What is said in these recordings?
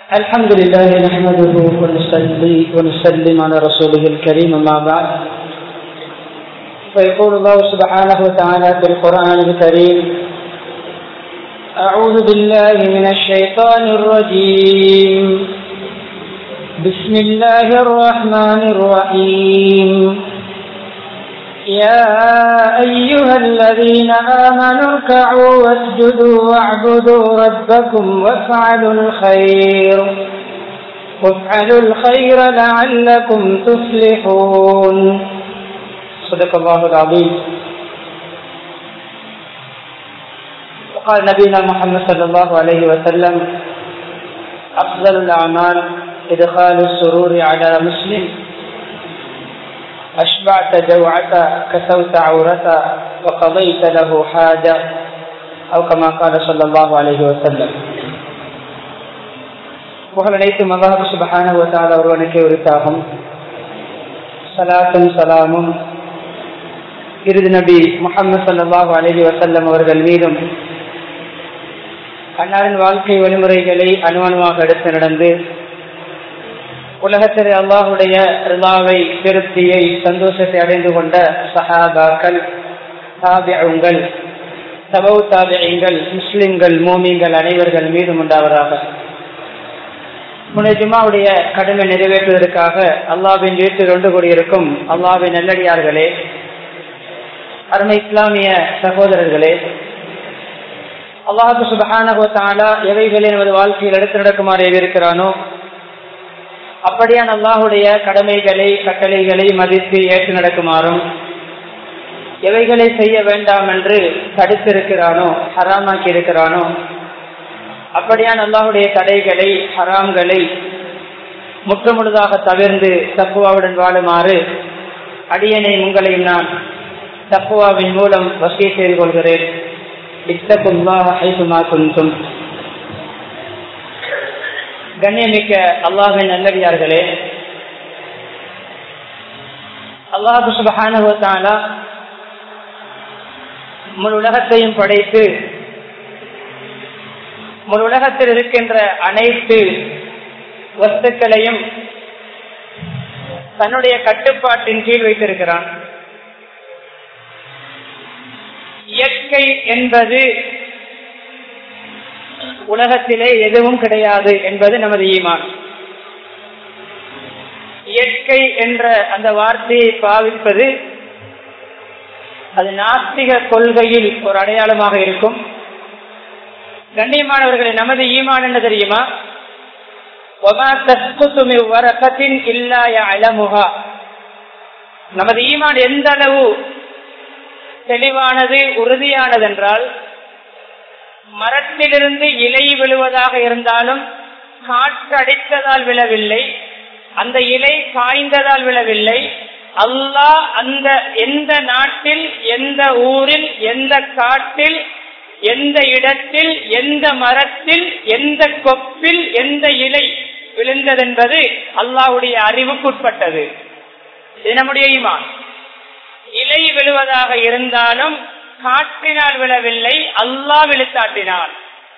الحمد لله نحمده ونصلي ونسلم على رسوله الكريم أما بعد فيقول الله سبحانه وتعالى في القرآن الكريم أعوذ بالله من الشيطان الرجيم بسم الله الرحمن الرحيم يا أيها الذين آمنوا اركعوا واسجدوا واعبدوا ربكم وافعلوا الخير وافعلوا الخير لعلكم تفلحون صدق الله العظيم وقال نبينا محمد صلى الله عليه وسلم أفضل الأعمال إدخال السرور على مسلم أشبعت جوعة كسوت عورة وقضيت له حاجة أو كما قال صلى الله عليه وسلم புகழ் அனைத்தும் அல்லாஹு சுபஹான வத்தால ஒருவனுக்கே உரித்தாகும் சலாத்தும் சலாமும் இறுதி நபி முகமது சல்லாஹூ அலஹி வசல்லம் அவர்கள் மீதும் அன்னாரின் வாழ்க்கை வழிமுறைகளை அணுவணுவாக எடுத்து நடந்து உலகத்தில் அல்லாஹுடைய ரிலாவை திருப்தியை சந்தோஷத்தை அடைந்து கொண்ட சஹாபாக்கள் தாபியங்கள் சபவு தாபியங்கள் முஸ்லிம்கள் மோமிங்கள் அனைவர்கள் மீதும் உண்டாவதாக முனை ஜுமாவுடைய கடமை நிறைவேற்றுவதற்காக அல்லாவின் வீட்டில் ஒன்று கூடியிருக்கும் அல்லாவின் நல்லடியார்களே அருமை இஸ்லாமிய சகோதரர்களே அல்லாஹு சுபஹானகோத்தாலா எவைகளை நமது வாழ்க்கையில் எடுத்து நடக்குமாறு இருக்கிறானோ அப்படியான அல்லாஹுடைய கடமைகளை கட்டளைகளை மதித்து ஏற்று நடக்குமாறும் எவைகளை செய்ய வேண்டாம் என்று தடுத்திருக்கிறானோ ஹராமாக்கி இருக்கிறானோ அப்படியான அல்லாஹுடைய தடைகளை ஹராம்களை முற்றுமுழுதாக தவிர்ந்து தப்புவாவுடன் வாழுமாறு அடியனை உங்களையும் நான் தப்புவாவின் மூலம் வசதி செய்து கொள்கிறேன் இத்தகுல்லாஹ் ஐசுமா குந்தும் கண்ணியமிக்க அல்லாஹின் நல்லடியார்களே அல்லாஹு சுபஹானுவத்தாலா முழு உலகத்தையும் படைத்து முழு உலகத்தில் இருக்கின்ற அனைத்து வஸ்துக்களையும் தன்னுடைய கட்டுப்பாட்டின் கீழ் வைத்திருக்கிறான் இயற்கை என்பது உலகத்திலே எதுவும் கிடையாது என்பது நமது ஈமான் இயற்கை என்ற அந்த வார்த்தையை பாவிப்பது அது நாஸ்திக கொள்கையில் ஒரு அடையாளமாக இருக்கும் கண்ணியமானவர்களை நமது ஈமான் என்ன தெரியுமா நமது ஈமான் எந்த அளவு தெளிவானது உறுதியானது என்றால் மரத்திலிருந்து இலை விழுவதாக இருந்தாலும் காற்று அடித்ததால் விழவில்லை அந்த இலை காய்ந்ததால் விழவில்லை அல்லாஹ் அந்த எந்த நாட்டில் எந்த ஊரில் எந்த காட்டில் எந்த இடத்தில் எந்த மரத்தில் எந்த கொப்பில் எந்த இலை விழுந்ததென்பது அல்லாஹுடைய அறிவுக்குட்பட்டது இது நம்முடைய ஈமான் இலை விழுவதாக இருந்தாலும் காற்றினால் விழவில்லை அல்லாஹ் விழுத்தாட்டினான்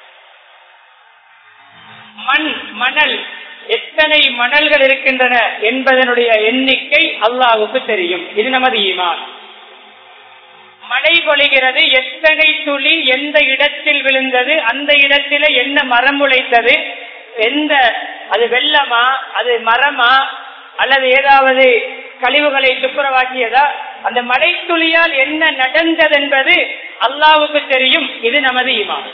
மண் மணல் எத்தனை மணல்கள் இருக்கின்றன என்பதனுடைய எண்ணிக்கை அல்லாவுக்கு தெரியும் இது நமது ஈமான் மழை பொழிகிறது எத்தனை துளி எந்த இடத்தில் விழுந்தது அந்த இடத்தில என்ன மரம் உழைத்தது எந்த அது வெள்ளமா அது மரமா அல்லது ஏதாவது கழிவுகளை துப்புரவாக்கியதா அந்த மழை துளியால் என்ன நடந்தது என்பது அல்லாவுக்கு தெரியும் இது நமது ஈமான்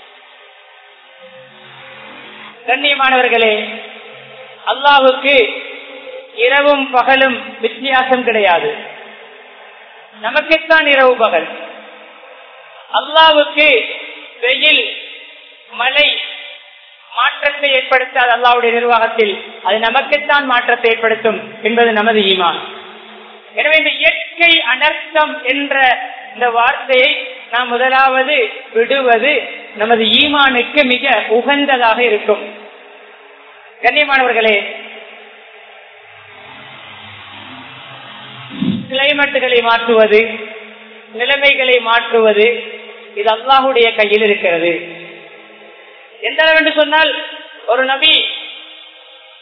கண்ணியமானவர்களே அல்லாவுக்கு இரவும் பகலும் வித்தியாசம் கிடையாது நமக்குத்தான் இரவு பகல் அல்லாவுக்கு வெயில் மழை மாற்றத்தை ஏற்படுத்தாது அல்லாவுடைய நிர்வாகத்தில் அது நமக்குத்தான் மாற்றத்தை ஏற்படுத்தும் என்பது நமது ஈமான் எனவே இந்த இயற்கை அனர்த்தம் என்ற இந்த வார்த்தையை நாம் முதலாவது விடுவது நமது ஈமானுக்கு மிக உகந்ததாக இருக்கும் கண்ணியமானவர்களே கிளைமேட்டுகளை மாற்றுவது நிலைமைகளை மாற்றுவது இது அல்லாஹுடைய கையில் இருக்கிறது எந்த அளவு என்று சொன்னால் ஒரு நபி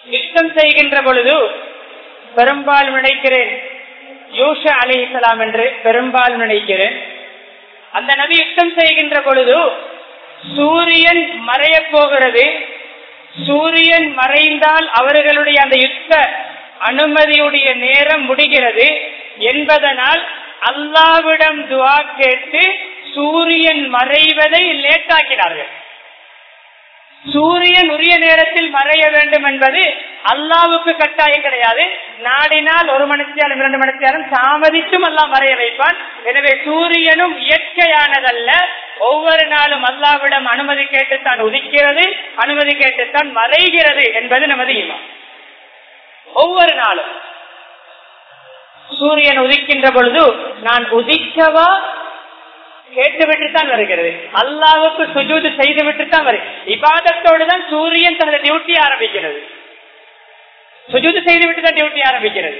யுத்தம் செய்கின்ற பொழுது பெரும்பாலும் நினைக்கிறேன் யூஷா அலி இஸ்லாம் என்று பெரும்பாலும் நினைக்கிறேன் அந்த நபி யுத்தம் செய்கின்ற பொழுது சூரியன் மறைய போகிறது சூரியன் மறைந்தால் அவர்களுடைய அந்த யுத்த அனுமதியுடைய நேரம் முடிகிறது என்பதனால் அல்லாவிடம் துவா கேட்டு சூரியன் மறைவதை லேட்டாக்கினார்கள் சூரியன் உரிய நேரத்தில் மறைய வேண்டும் என்பது அல்லாவுக்கு கட்டாயம் கிடையாது நாடினால் ஒரு மணித்தியாலும் இரண்டு மணித்தியாலும் தாமதித்தும் அல்லா மறைய வைப்பான் எனவே சூரியனும் இயற்கையானதல்ல ஒவ்வொரு நாளும் அல்லாவிடம் அனுமதி கேட்டுத்தான் உதிக்கிறது அனுமதி கேட்டுத்தான் மறைகிறது என்பது நமது ஈமான் ஒவ்வொரு நாளும் சூரியன் உதிக்கின்ற பொழுது நான் உதிக்கவா கேட்டுவிட்டு தான் வருகிறது அல்லாவுக்கு சுஜூது செய்துவிட்டு தான் வருகிறது இபாதத்தோடு தான் சூரியன் தனது டியூட்டி ஆரம்பிக்கிறது சுஜூது செய்துவிட்டு தான் டியூட்டி ஆரம்பிக்கிறது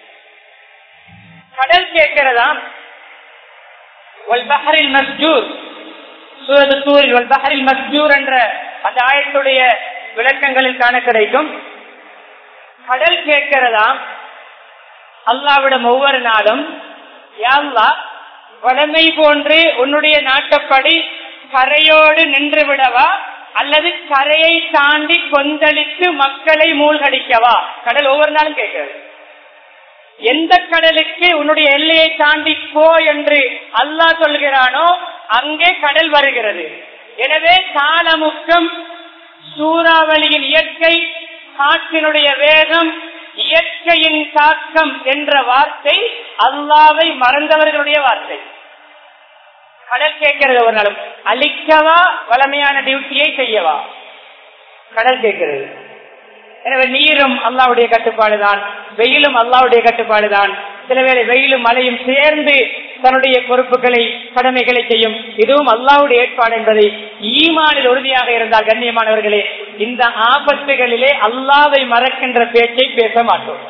கடல் கேட்கிறதாம் மஸ்ஜூர் சூரது சூரில் பஹரில் மஸ்ஜூர் என்ற அந்த ஆயத்துடைய விளக்கங்களில் காண கிடைக்கும் கடல் கேட்கிறதாம் அல்லாவிடம் ஒவ்வொரு நாளும் யாழ்லா வளமை போன்று உன்னுடைய நாட்டப்படி கரையோடு நின்று விடவா அல்லது கரையை தாண்டி கொந்தளித்து மக்களை மூழ்கடிக்கவா கடல் ஒவ்வொரு நாளும் கேட்கிறது எந்த கடலுக்கு உன்னுடைய எல்லையை தாண்டி போ என்று அல்லாஹ் சொல்கிறானோ அங்கே கடல் வருகிறது எனவே காலமுக்கம் சூறாவளியின் இயற்கை காற்றினுடைய வேகம் இயற்கையின் தாக்கம் என்ற வார்த்தை அல்லாவை மறந்தவர்களுடைய வார்த்தை கடல் கேட்கிறது ஒரு நாளும் அழிக்கவா வளமையான டியூட்டியை செய்யவா கடல் கேட்கிறது எனவே நீரும் அல்லாவுடைய கட்டுப்பாடுதான் வெயிலும் அல்லாவுடைய கட்டுப்பாடுதான் சில வேளை வெயிலும் மழையும் சேர்ந்து தன்னுடைய பொறுப்புகளை கடமைகளை செய்யும் இதுவும் அல்லாவுடைய ஏற்பாடு என்பதை ஈமானில் உறுதியாக இருந்தால் கண்ணியமானவர்களே இந்த ஆபத்துகளிலே அல்லாவை மறக்கின்ற பேச்சை பேச மாட்டோம்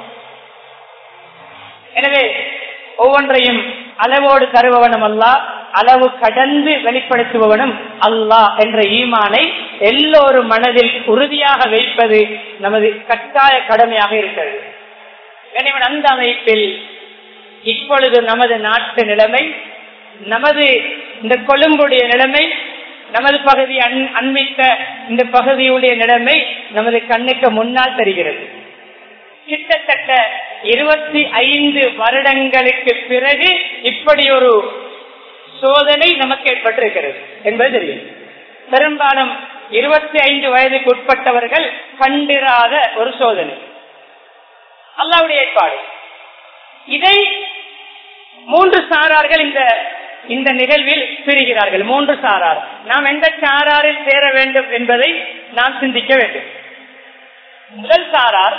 எனவே ஒவ்வொன்றையும் அளவோடு தருபவனும் அல்லா அளவு கடந்து வெளிப்படுத்துபவனும் அல்லாஹ் என்ற ஈமானை எல்லோரும் மனதில் உறுதியாக வைப்பது நமது கட்டாய கடமையாக இருக்கிறது கனிவன் அந்த அமைப்பில் இப்பொழுது நமது நாட்டு நிலைமை நமது இந்த கொழும்புடைய நிலைமை நமது பகுதி அண்மித்த இந்த பகுதியுடைய நிலைமை நமது கண்ணுக்கு முன்னால் தெரிகிறது கிட்டத்தட்ட இருபத்தி ஐந்து வருடங்களுக்கு பிறகு இப்படி ஒரு சோதனை நமக்கு ஏற்பட்டிருக்கிறது என்பது தெரியும் பெரும்பாலும் இருபத்தி ஐந்து வயதுக்கு உட்பட்டவர்கள் கண்டிராத ஒரு சோதனை அல்லாவுடைய ஏற்பாடு இதை மூன்று சாரார்கள் இந்த இந்த நிகழ்வில் பிரிகிறார்கள் மூன்று சாரார் நாம் எந்த சாராரில் சேர வேண்டும் என்பதை நாம் சிந்திக்க வேண்டும் முதல் சாரார்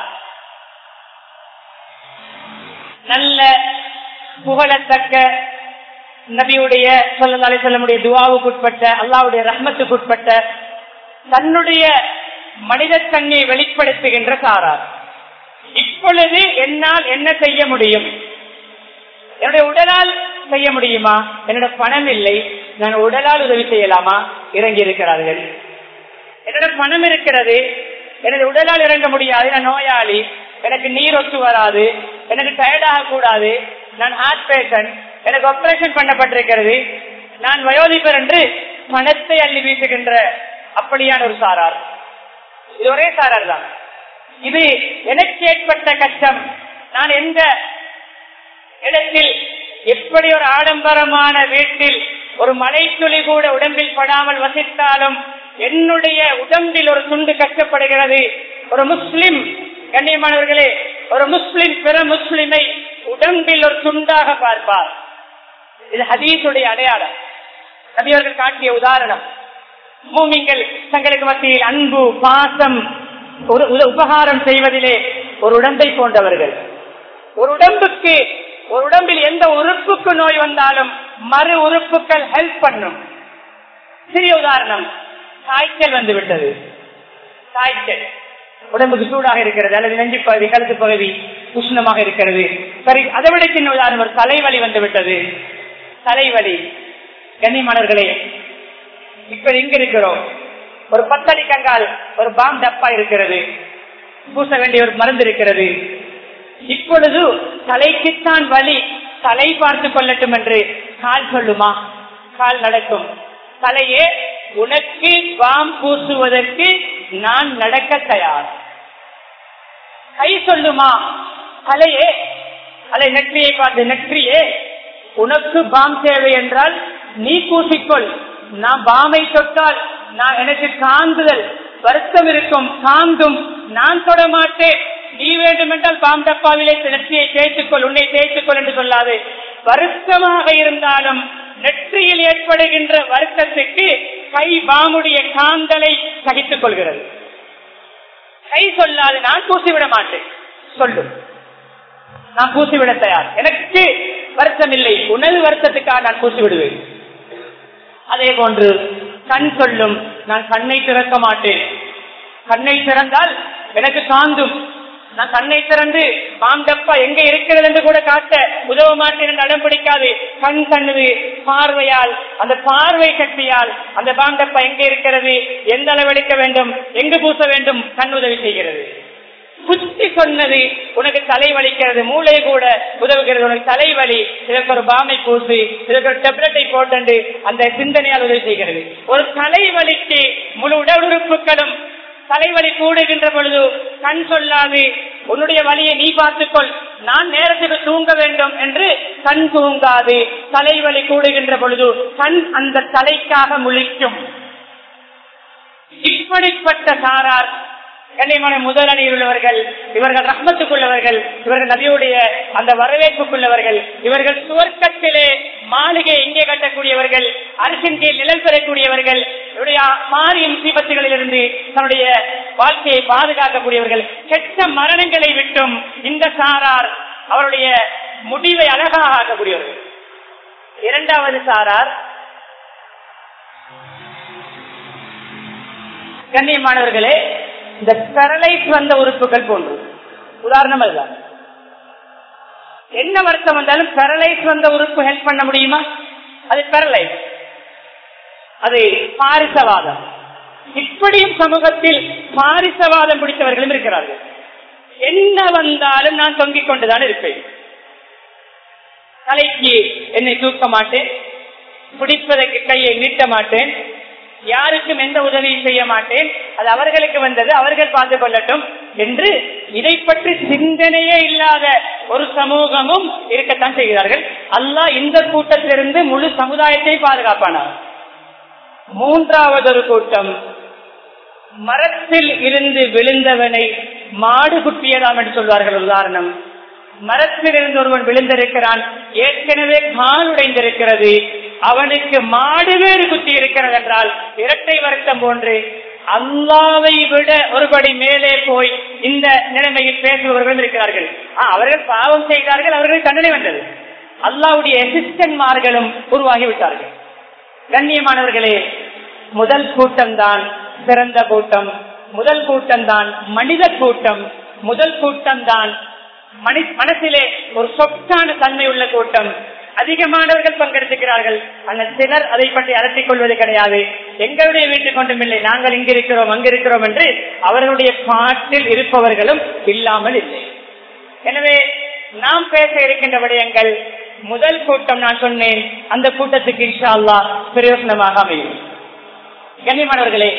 நல்ல புகழத்தக்க நபியுடைய சொல்லி சொல்லமுடைய துவாவுக்கு உட்பட்ட அல்லாவுடைய ரஹ்மத்துக்கு உட்பட்ட தன்னுடைய மனிதத்தன்மையை வெளிப்படுத்துகின்ற சாரார் இப்பொழுது என்னால் என்ன செய்ய முடியும் என்னுடைய உடலால் செய்ய முடியுமா என்னோட பணம் இல்லை நான் உடலால் உதவி செய்யலாமா இறங்கி இருக்கிறார்கள் என்னோட பணம் இருக்கிறது எனது உடலால் இறங்க முடியாது நான் நோயாளி எனக்கு நீர் ஒத்து வராது எனக்கு டயர்டாக கூடாது நான் ஹார்ட் பேஷண்ட் எனக்கு ஆபரேஷன் பண்ணப்பட்டிருக்கிறது நான் வயோதிபர் என்று பணத்தை அள்ளி வீசுகின்ற அப்படியான ஒரு சாரார் இது ஒரே சாரார் தான் இது எனக்கு ஏற்பட்ட கஷ்டம் நான் எந்த இடத்தில் எப்படி ஒரு ஆடம்பரமான வீட்டில் ஒரு மலைத்துளி கூட உடம்பில் படாமல் வசித்தாலும் என்னுடைய உடம்பில் ஒரு துண்டு கஷ்டப்படுகிறது ஒரு முஸ்லிம் கண்ணியமானவர்களே ஒரு முஸ்லிம் பிற முஸ்லிமை உடம்பில் ஒரு துண்டாக பார்ப்பார் இது ஹதீஸுடைய அடையாளம் நபியவர்கள் காட்டிய உதாரணம் பூமிங்கள் தங்களுக்கு மத்தியில் அன்பு பாசம் ஒரு உபகாரம் செய்வதிலே ஒரு உடம்பை போன்றவர்கள் ஒரு உடம்புக்கு ஒரு உடம்பில் எந்த உறுப்புக்கு நோய் வந்தாலும் மறு உறுப்புகள் ஹெல்ப் பண்ணும் சிறிய உதாரணம் காய்ச்சல் வந்து விட்டது காய்ச்சல் உடம்புக்கு சூடாக இருக்கிறது அல்லது நெஞ்சு பகுதி கழுத்து பகுதி உஷ்ணமாக இருக்கிறது சரி அதை விட சின்ன உதாரணம் ஒரு தலைவலி வந்து விட்டது தலைவலி கன்னிமணர்களே இப்ப எங்க இருக்கிறோம் ஒரு பத்தடி கங்கால் ஒரு பாம் டப்பா இருக்கிறது பூச வேண்டிய ஒரு மருந்து இருக்கிறது இப்பொழுது தலைக்குத்தான் வலி தலை பார்த்து கொள்ளட்டும் என்று கால் சொல்லுமா கால் நடக்கும் தலையே உனக்கு பாம் பூசுவதற்கு நான் நடக்க தயார் கை சொல்லுமா தலையே அலை நெற்றியை பார்த்து நெற்றியே உனக்கு பாம் தேவை என்றால் நீ பூசிக்கொள் நான் பாமை தொட்டால் நான் எனக்கு காந்துதல் வருத்தம் இருக்கும் காந்தும் நான் தொட மாட்டேன் நீ வேண்டுமென்றால் பாம் டப்பாவிலே நெற்றியை தேய்த்துக்கொள் உன்னை தேய்த்துக்கொள் என்று சொல்லாது வருத்தமாக இருந்தாலும் நெற்றியில் ஏற்படுகின்ற வருத்தத்துக்கு கை பாமுடைய காந்தலை சகித்துக் கொள்கிறது கை சொல்லாது நான் பூசிவிட மாட்டேன் சொல்லும் நான் பூசிவிட தயார் எனக்கு வருத்தம் இல்லை உணவு வருத்தத்துக்காக நான் பூசி விடுவேன் அதே போன்று கண் சொல்லும் நான் கண்ணை திறக்க மாட்டேன் கண்ணை திறந்தால் எனக்கு காந்தும் நான் கண்ணை திறந்து மாம்டப்பா எங்க இருக்கிறது என்று கூட காட்ட உதவ மாட்டேன் என்று அடம் பிடிக்காது கண் கண்ணுது பார்வையால் அந்த பார்வை சக்தியால் அந்த பாம்டப்பா எங்க இருக்கிறது எந்த அளவெடுக்க வேண்டும் எங்கு பூச வேண்டும் கண் உதவி செய்கிறது புத்தி சொன்னது உனக்கு தலை வலிக்கிறது மூளை கூட உதவுகிறது உனக்கு தலைவலி இதற்கு ஒரு பாமை பூசி இதற்கு ஒரு டெப்லெட்டை போட்டு அந்த சிந்தனையால் உதவி செய்கிறது ஒரு தலைவலிக்கு முழு உடல் உறுப்புகளும் தலைவலி கூடுகின்ற பொழுது கண் சொல்லாது உன்னுடைய வழியை நீ பார்த்துக்கொள் நான் நேரத்துக்கு தூங்க வேண்டும் என்று கண் தூங்காது தலைவலி கூடுகின்ற பொழுது கண் அந்த தலைக்காக முழிக்கும் இப்படிப்பட்ட சாரார் கண்ணியமான முதலணியில் உள்ளவர்கள் இவர்கள் ரஹ்மத்துக்குள்ளவர்கள் இவர்கள் நபியுடைய அந்த வரவேற்புக்குள்ளவர்கள் இவர்கள் சுவர்க்கத்திலே மாளிகை இங்கே கட்டக்கூடியவர்கள் அரசின் கீழ் நிழல் பெறக்கூடியவர்கள் இவருடைய மாறிய முசீபத்துகளில் இருந்து தன்னுடைய வாழ்க்கையை பாதுகாக்கக்கூடியவர்கள் கெட்ட மரணங்களை விட்டும் இந்த சாரார் அவருடைய முடிவை அழகாக ஆக்கக்கூடியவர்கள் இரண்டாவது சாரார் கண்ணியமானவர்களே இந்த பெரலைஸ் வந்த உறுப்புகள் போன்று உதாரணம் அதுதான் என்ன வருத்தம் வந்தாலும் பெரலைஸ் வந்த உறுப்பு ஹெல்ப் பண்ண முடியுமா அது பெரலைஸ் அது பாரிசவாதம் இப்படியும் சமூகத்தில் பாரிசவாதம் பிடித்தவர்களும் இருக்கிறார்கள் என்ன வந்தாலும் நான் தொங்கிக் கொண்டுதான் இருப்பேன் தலைக்கு என்னை தூக்க மாட்டேன் பிடிப்பதற்கு கையை நீட்ட மாட்டேன் யாருக்கும் எந்த உதவியும் செய்ய மாட்டேன் அது அவர்களுக்கு வந்தது அவர்கள் பார்த்து கொள்ளட்டும் என்று இதை பற்றி சிந்தனையே இல்லாத ஒரு சமூகமும் இருக்கத்தான் செய்கிறார்கள் அல்லாஹ் இந்த கூட்டத்திலிருந்து முழு சமுதாயத்தை பாதுகாப்பானார் மூன்றாவது ஒரு கூட்டம் மரத்தில் இருந்து விழுந்தவனை மாடு குட்டியதாம் என்று சொல்வார்கள் உதாரணம் மரத்தில் இருந்து ஒருவன் விழுந்திருக்கிறான் ஏற்கனவே கால் உடைந்திருக்கிறது அவனுக்கு மாடு வேறு குத்தி இருக்கிறது என்றால் இரட்டை வருத்தம் போன்று அல்லாவை விட ஒருபடி மேலே போய் இந்த நிலைமையில் பேசுபவர்கள் இருக்கிறார்கள் ஆ, அவர்கள் பாவம் செய்தார்கள் அவர்கள் தண்டனை வந்தது அல்லாவுடைய அசிஸ்டன்ட்மார்களும் உருவாகிவிட்டார்கள் கண்ணியமானவர்களே முதல் கூட்டம் தான் சிறந்த கூட்டம் முதல் கூட்டம் தான் மனித கூட்டம் முதல் கூட்டம் தான் மனசிலே ஒரு சொற்கான தன்மை உள்ள கூட்டம் அதிகமானவர்கள் பங்கெடுத்துக்கிறார்கள் ஆனால் சிலர் அதை பற்றி அரட்டிக் கொள்வது கிடையாது எங்களுடைய வீட்டுக் கொண்டும் இல்லை நாங்கள் இங்கு இருக்கிறோம் அங்கு இருக்கிறோம் என்று அவர்களுடைய பாட்டில் இருப்பவர்களும் இல்லாமல் இல்லை எனவே நாம் பேச இருக்கின்ற விடயங்கள் முதல் கூட்டம் நான் சொன்னேன் அந்த கூட்டத்துக்கு இன்ஷா அல்லா பிரயோசனமாக அமையும் கண்ணியமானவர்களே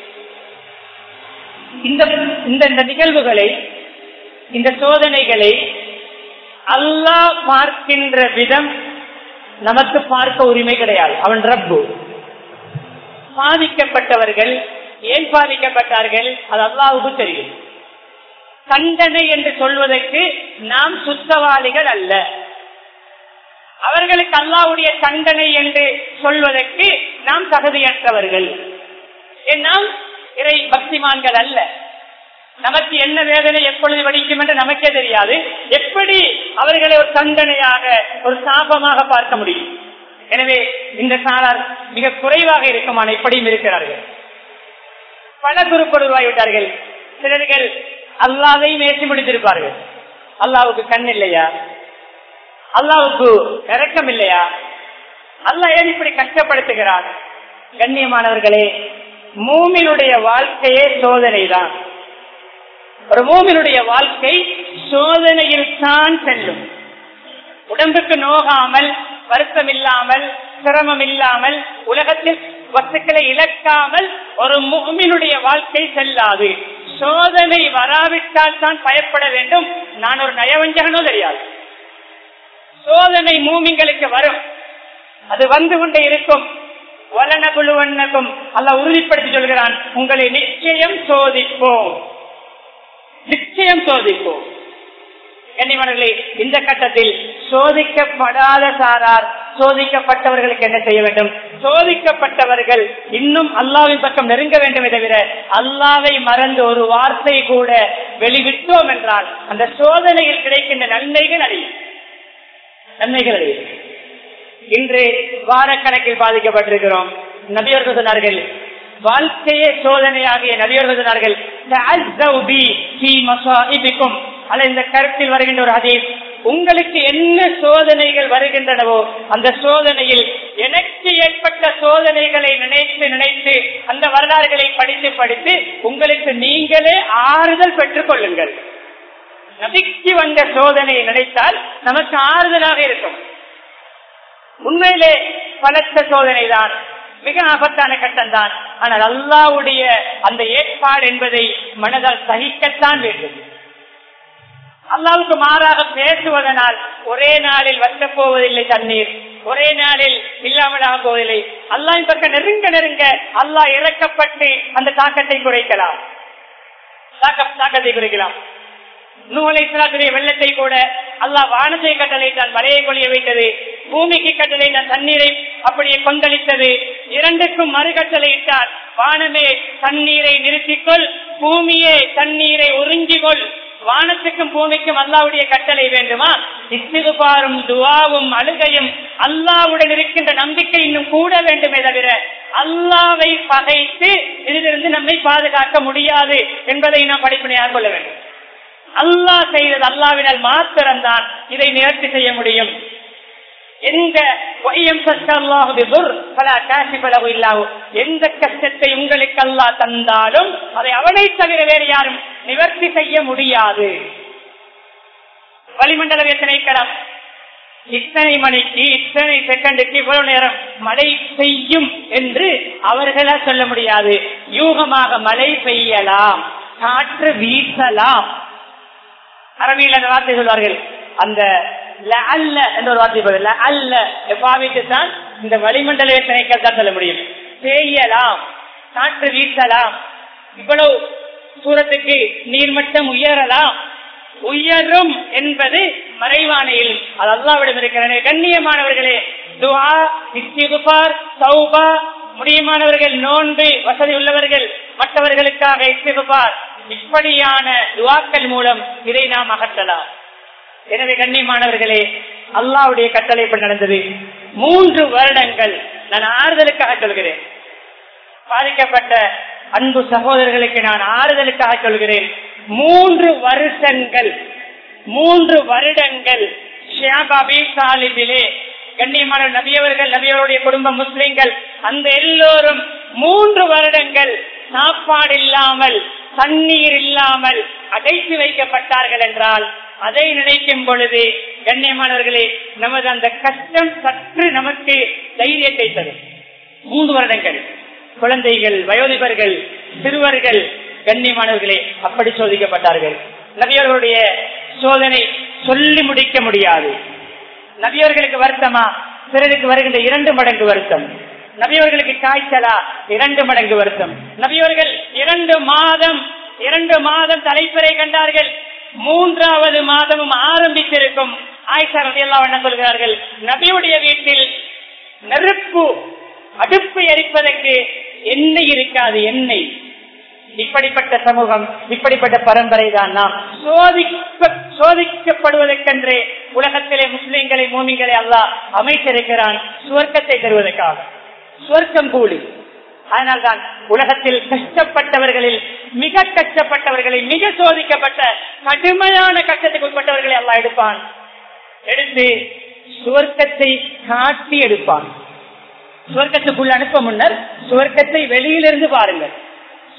இந்த இந்த இந்த நிகழ்வுகளை இந்த சோதனைகளை அல்லாஹ் பார்க்கின்ற விதம் நமக்கு பார்க்க உரிமை கிடையாது அவன் ரப்பு பாதிக்கப்பட்டவர்கள் ஏன் பாதிக்கப்பட்டார்கள் அது அல்லாவுக்கு தெரியும் தண்டனை என்று சொல்வதற்கு நாம் சுத்தவாளிகள் அல்ல அவர்களுக்கு அல்லாவுடைய தண்டனை என்று சொல்வதற்கு நாம் தகுதியற்றவர்கள் நாம் இறை பக்திமான்கள் அல்ல நமக்கு என்ன வேதனை எப்பொழுது வடிக்கும் என்று நமக்கே தெரியாது எப்படி அவர்களை ஒரு தண்டனையாக ஒரு சாபமாக பார்க்க முடியும் எனவே இந்த சாரார் மிக குறைவாக இருக்குமான இப்படியும் இருக்கிறார்கள் பல குறுக்கள் உருவாகிவிட்டார்கள் சிலர்கள் அல்லாவை மேசி முடித்திருப்பார்கள் அல்லாவுக்கு கண் இல்லையா அல்லாவுக்கு இறக்கம் இல்லையா அல்லாஹ் ஏன் இப்படி கஷ்டப்படுத்துகிறான் கண்ணியமானவர்களே மூமினுடைய வாழ்க்கையே சோதனை தான் ஒரு மூமினுடைய வாழ்க்கை சோதனையில் தான் செல்லும் உடம்புக்கு நோகாமல் வருத்தம் இல்லாமல் சிரமம் இல்லாமல் உலகத்தில் வஸ்துக்களை இழக்காமல் ஒரு மூமினுடைய வாழ்க்கை செல்லாது சோதனை வராவிட்டால் தான் பயப்பட வேண்டும் நான் ஒரு நயவஞ்சகனோ தெரியாது சோதனை மூமிங்களுக்கு வரும் அது வந்து கொண்டே இருக்கும் வலனகுழுவண்ணக்கும் அல்ல உறுதிப்படுத்தி சொல்கிறான் உங்களை நிச்சயம் சோதிப்போம் நிச்சயம் சோதிப்போம் கண்ணியமானவர்களே இந்த கட்டத்தில் சோதிக்கப்படாத சாரார் சோதிக்கப்பட்டவர்களுக்கு என்ன செய்ய வேண்டும் சோதிக்கப்பட்டவர்கள் இன்னும் அல்லாவின் பக்கம் நெருங்க வேண்டுமே தவிர அல்லாவை மறந்து ஒரு வார்த்தை கூட வெளிவிட்டோம் என்றால் அந்த சோதனையில் கிடைக்கின்ற நன்மைகள் அடையும் நன்மைகள் அடையும் இன்று வாரக்கணக்கில் பாதிக்கப்பட்டிருக்கிறோம் நபியர்கள் சொன்னார்கள் வாழ்க்கையே சோதனையாகிய நபியர்கள் சொன்னார்கள் அல்ல இந்த கருத்தில் வருகின்ற ஒரு ஹதீஸ் உங்களுக்கு என்ன சோதனைகள் வருகின்றனவோ அந்த சோதனையில் எனக்கு ஏற்பட்ட சோதனைகளை நினைத்து நினைத்து அந்த வரலாறுகளை படித்து படித்து உங்களுக்கு நீங்களே ஆறுதல் பெற்றுக் கொள்ளுங்கள் நபிக்கு வந்த சோதனையை நினைத்தால் நமக்கு ஆறுதலாக இருக்கும் உண்மையிலே பலத்த சோதனை தான் மிக ஆபத்தான கட்டம் தான் ஆனால் அல்லாவுடைய அந்த ஏற்பாடு என்பதை மனதால் சகிக்கத்தான் வேண்டும் அல்லாவுக்கு மாறாக பேசுவதனால் ஒரே நாளில் வற்ற போவதில்லை தண்ணீர் ஒரே நாளில் இல்லாமலாக போவதில்லை அல்லாவின் பக்கம் நெருங்க நெருங்க அல்லாஹ் இறக்கப்பட்டு அந்த தாக்கத்தை குறைக்கலாம் தாக்கத்தை குறைக்கலாம் நூலை வெள்ளத்தை கூட அல்லாஹ் வானத்தை கட்டளைத்தான் மலையை கொழிய வைத்தது பூமிக்கு கட்டளைத்தான் தண்ணீரை அப்படியே கொந்தளித்தது இரண்டுக்கும் மறுகட்டளையிட்டார் வானமே தண்ணீரை நிறுத்திக்கொள் பூமியே தண்ணீரை உறிஞ்சிக்கொள் வானத்துக்கும் பூமிக்கும் அல்லாவுடைய கட்டளை வேண்டுமா இஸ்திகுபாரும் துவாவும் அழுகையும் அல்லாவுடன் இருக்கின்ற நம்பிக்கை இன்னும் கூட வேண்டுமே தவிர அல்லாவை பகைத்து இதிலிருந்து நம்மை பாதுகாக்க முடியாது என்பதை நாம் படிப்பினையாக கொள்ள வேண்டும் அல்லாஹ் செய்தது அல்லாவினால் மாத்திரம்தான் இதை நிவர்த்தி செய்ய முடியும் எந்த எந்த கஷ்டத்தை உங்களுக்கு அல்லா தந்தாலும் அதை அவனை தவிர வேறு யாரும் நிவர்த்தி செய்ய முடியாது வளிமண்டல திணைக்களம் இத்தனை மணிக்கு இத்தனை செகண்டுக்கு இவ்வளவு நேரம் மழை பெய்யும் என்று அவர்களால் சொல்ல முடியாது யூகமாக மழை பெய்யலாம் காற்று வீசலாம் அரபியில் அந்த வார்த்தை சொல்வார்கள் அந்த அல்ல என்ற ஒரு வார்த்தை அல்ல எப்பாவிக்கு தான் இந்த வளிமண்டல திணைக்கள் தான் சொல்ல முடியும் பெய்யலாம் காற்று வீசலாம் இவ்வளவு தூரத்துக்கு நீர்மட்டம் உயரலாம் உயரும் என்பது மறைவானையில் அது அல்லாவிடம் இருக்கிறது கண்ணியமானவர்களே துவா இஸ்திகுபார் சௌபா முடியுமானவர்கள் நோன்பு வசதி உள்ளவர்கள் மற்றவர்களுக்காக இஸ்திகுபார் இப்படியான துவாக்கள் மூலம் இதை நாம் அகற்றலாம் எனவே கண்ணியமானவர்களே அல்லாவுடைய கட்டளை இப்படி நடந்தது மூன்று வருடங்கள் நான் ஆறுதலுக்காக சொல்கிறேன் பாதிக்கப்பட்ட அன்பு சகோதரர்களுக்கு நான் ஆறுதலுக்காக சொல்கிறேன் மூன்று வருஷங்கள் மூன்று வருடங்கள் ஷியாபாபி சாலிபிலே கண்ணியமான நபியவர்கள் நபியவருடைய குடும்பம் முஸ்லிம்கள் அந்த எல்லோரும் மூன்று வருடங்கள் சாப்பாடு இல்லாமல் தண்ணீர் இல்லாமல் அடைத்து வைக்கப்பட்டார்கள் என்றால் அதை நினைக்கும் பொழுது கண்ணியமானவர்களே நமது அந்த கஷ்டம் சற்று நமக்கு தைரியத்தை தரும் மூன்று வருடங்கள் குழந்தைகள் வயோதிபர்கள் சிறுவர்கள் கண்ணியமானவர்களே அப்படி சோதிக்கப்பட்டார்கள் நபியர்களுடைய சோதனை சொல்லி முடிக்க முடியாது நபியர்களுக்கு வருத்தமா பிறருக்கு வருகின்ற இரண்டு மடங்கு வருத்தம் நபியவர்களுக்கு காய்ச்சலா இரண்டு மடங்கு வருத்தம் நபியவர்கள் இரண்டு மாதம் இரண்டு மாதம் தலைப்பறை கண்டார்கள் மூன்றாவது மாதமும் ஆரம்பித்திருக்கும் ஆயிஷா ரலியல்லாஹு அன்ஹா சொல்கிறார்கள் நபியுடைய வீட்டில் நெருப்பு அடுப்பு எரிப்பதற்கு எண்ணெய் இருக்காது எண்ணெய் இப்படிப்பட்ட சமூகம் இப்படிப்பட்ட பரம்பரை தான் நாம் சோதிக்க சோதிக்கப்படுவதற்கென்றே உலகத்திலே முஸ்லிம்களை மூமிங்களை அல்லாஹ் அமைத்திருக்கிறான் சுவர்க்கத்தை தருவதற்காக சுவர்க்கம் கூலி அதனால்தான் உலகத்தில் கஷ்டப்பட்டவர்களில் மிக கஷ்டப்பட்டவர்களை மிக சோதிக்கப்பட்ட கடுமையான கஷ்டத்துக்கு உட்பட்டவர்களை அல்லாஹ் எடுப்பான் எடுத்து சுவர்க்கத்தை காட்டி எடுப்பான் சுவர்க்கத்துக்குள் அனுப்ப முன்னர் சுவர்க்கத்தை வெளியிலிருந்து பாருங்கள்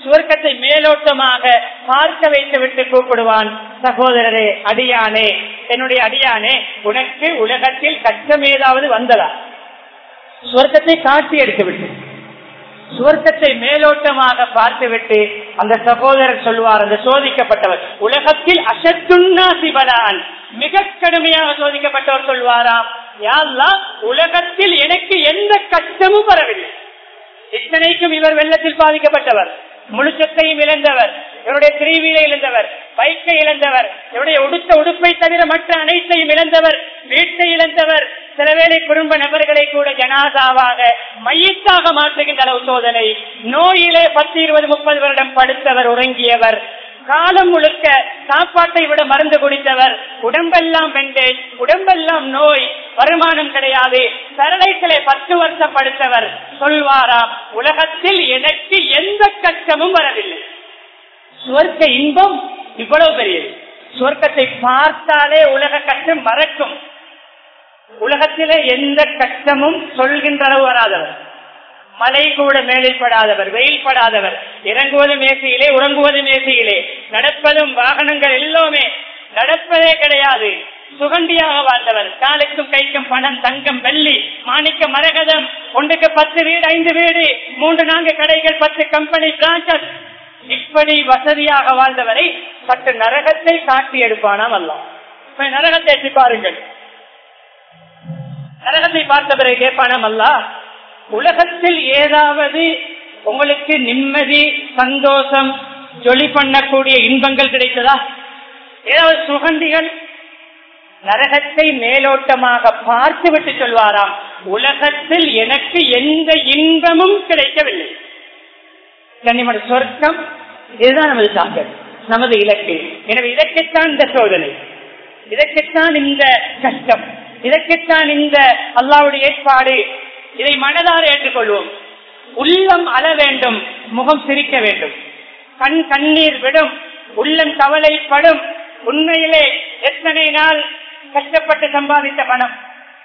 சுவர்க்கத்தை மேலோட்டமாக பார்க்க வைத்து விட்டு கூப்பிடுவான் சகோதரரே அடியானே என்னுடைய அடியானே உனக்கு உலகத்தில் கஷ்டம் ஏதாவது வந்ததா சுவர்க்கத்தை காட்டி எடுத்து விட்டு சுவர்க்கத்தை மேலோட்டமாக பார்த்துவிட்டு அந்த சகோதரர் சொல்வார் அந்த சோதிக்கப்பட்டவர் உலகத்தில் அசத்துன்னா சிவலான் மிக கடுமையாக சோதிக்கப்பட்டவர் சொல்வாராம் யாரெல்லாம் உலகத்தில் எனக்கு எந்த கஷ்டமும் வரவில்லை இத்தனைக்கும் இவர் வெள்ளத்தில் பாதிக்கப்பட்டவர் முழுச்சத்தையும் இழந்தவர் இவருடைய திரிவியை இழந்தவர் பைக்கை இழந்தவர் இவருடைய உடுத்த உடுப்பை தவிர மற்ற அனைத்தையும் இழந்தவர் வீட்டை இழந்தவர் சில வேளை குடும்ப நபர்களை கூட ஜனாதாவாக மையத்தாக மாற்றுகின்ற அளவு சோதனை நோயிலே பத்து இருபது முப்பது வருடம் படுத்தவர் உறங்கியவர் காலம் முழுக்க சாப்பாட்டை விட மருந்து குடித்தவர் உடம்பெல்லாம் வெண்டேஜ் உடம்பெல்லாம் நோய் வருமானம் கிடையாது சரளைகளை பத்து வருஷம் படுத்தவர் சொல்வாராம் உலகத்தில் எனக்கு எந்த கஷ்டமும் வரவில்லை சுவர்க்க இன்பம் இவ்வளவு பெரியது சுவர்க்கத்தை பார்த்தாலே உலக கஷ்டம் மறக்கும் உலகத்திலே எந்த கஷ்டமும் சொல்கின்ற அளவு வராதவர் மழை கூட மேலில் படாதவர் வெயில் படாதவர் இறங்குவதும் மேசையிலே உறங்குவதும் மேசையிலே நடப்பதும் வாகனங்கள் எல்லாமே நடப்பதே கிடையாது சுகண்டியாக வாழ்ந்தவர் காலுக்கும் கைக்கும் பணம் தங்கம் வெள்ளி மாணிக்க மரகதம் ஒன்றுக்கு பத்து வீடு ஐந்து வீடு மூன்று நான்கு கடைகள் பத்து கம்பெனி பிரான்சஸ் இப்படி வசதியாக வாழ்ந்தவரை சற்று நரகத்தை காட்டி எடுப்பானாம் அல்ல நரகத்தை எட்டி பாருங்கள் நரகத்தை பார்த்த பிறகு கேட்பானாம் அல்ல உலகத்தில் ஏதாவது உங்களுக்கு நிம்மதி சந்தோஷம் ஜொலி பண்ணக்கூடிய இன்பங்கள் கிடைத்ததா ஏதாவது சுகந்திகள் நரகத்தை மேலோட்டமாக பார்த்து விட்டு சொல்வாராம் உலகத்தில் எனக்கு எந்த இன்பமும் கிடைக்கவில்லை கண்ணிமட சொர்க்கம் இதுதான் நமது சாகர் நமது இலக்கு எனவே இதற்குத்தான் இந்த சோதனை இதற்குத்தான் இந்த கஷ்டம் இதற்குத்தான் இந்த அல்லாவுடைய ஏற்பாடு இதை மனதார ஏற்றுக்கொள்வோம் உள்ளம் அழ வேண்டும் முகம் சிரிக்க வேண்டும் கண் கண்ணீர் விடும் உள்ளம் கவலைப்படும் உண்மையிலே எத்தனை நாள் கஷ்டப்பட்டு சம்பாதித்த பணம்